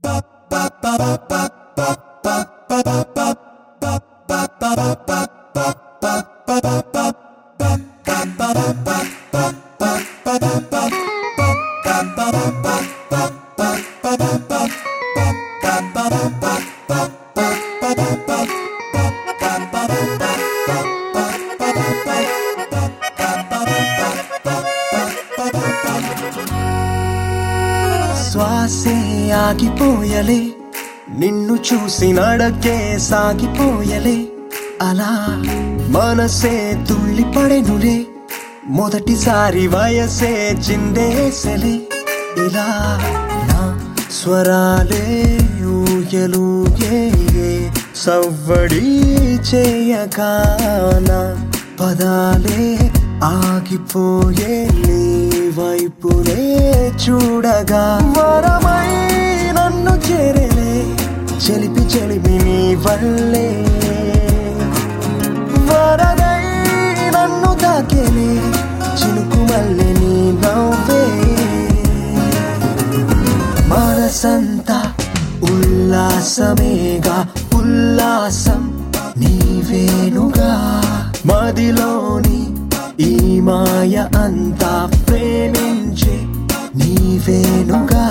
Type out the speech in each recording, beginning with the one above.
శ్వాసే ఆగిపోయలే నిన్ను చూసి నడకే సాగిపోయలే అలా మనసే తుళ్ళిపడెనులే మొదటిసారి వయసే చిందేసలే ఇలా నా స్వరాలే ఊయలుగే సవ్వడి చేయగానా పదాలే ఆగిపోయే నీ వైపునే చూడగా వరమై నన్ను చేరలే చెలిపి చెలిపి నీ వల్లే వరదై నన్ను తాకేలే చినుకు మల్లె నీ నవ్వే మనసంతా ఉల్లాసమేగా ఉల్లాసం నీవేనుగా మదిలోని ఈ మాయ అంతా ప్రేమించే నీవేనుగా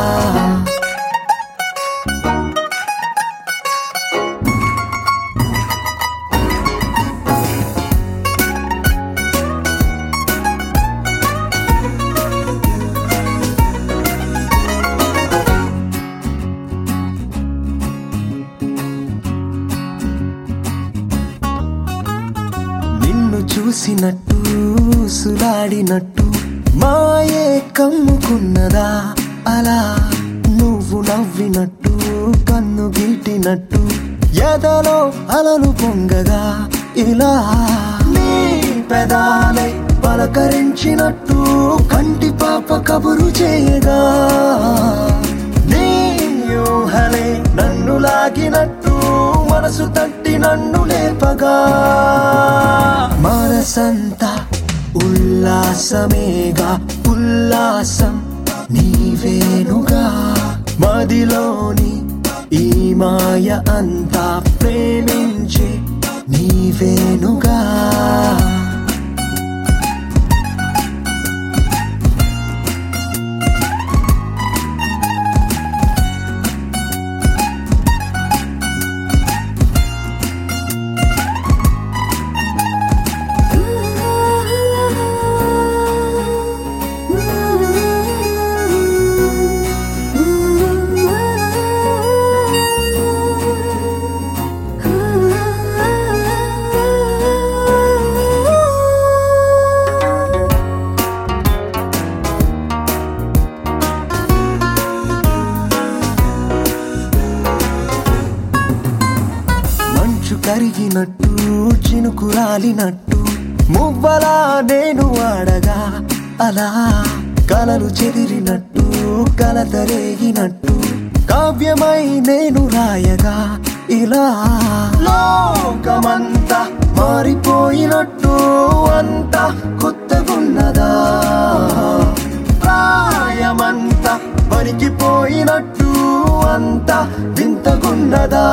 నిన్ను చూసినట్టు సులాడినట్టు మాయే కమ్ముకున్నదా అలా నువ్వు నవ్వినట్టు కన్ను గిల్టినట్టు ఎదలో అలలు పొంగగా ఇలా నీ పెదాలై పలకరించినట్టు కంటి పాప కబురు చేయగా నీ ఊహలే నన్ను లాగినట్టు మనసు తట్టి నన్ను లేపగా మనసంతా ఉల్లాసమేగా ఉల్లాసం నీవేనుగా మదిలోని ఈ మాయ అంతా ప్రేమించే నీవేనుగా మంచు కరిగినట్టు చినుకు రాలినట్టు మువ్వలా నేను ఆడగా అలా కలలు చెదిరినట్టు కలత రేగినట్టు కావ్యమై నేను రాయగా ఇలా లోకమంతా మారిపోయినట్టు అంతా కొత్తగున్నదా ప్రాయమంతా పనికిపోయినట్టు అంతా వింతగున్నదా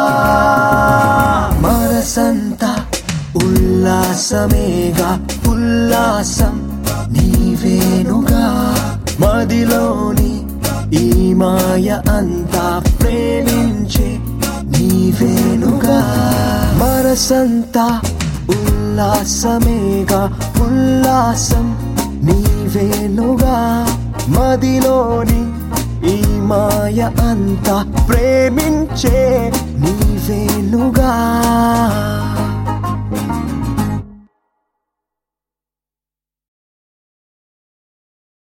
మనసంతా ఉల్లాసమేగా ఉల్లాసం నీవేనుగా మదిలోని ఈ మాయ అంతా ప్రేమించే నీవేనుగా మనసంతా ఉల్లాసమేగా ఉల్లాసం నీవేనుగా మదిలోని ఈ మాయ అంతా ప్రేమించే నీవేనుగా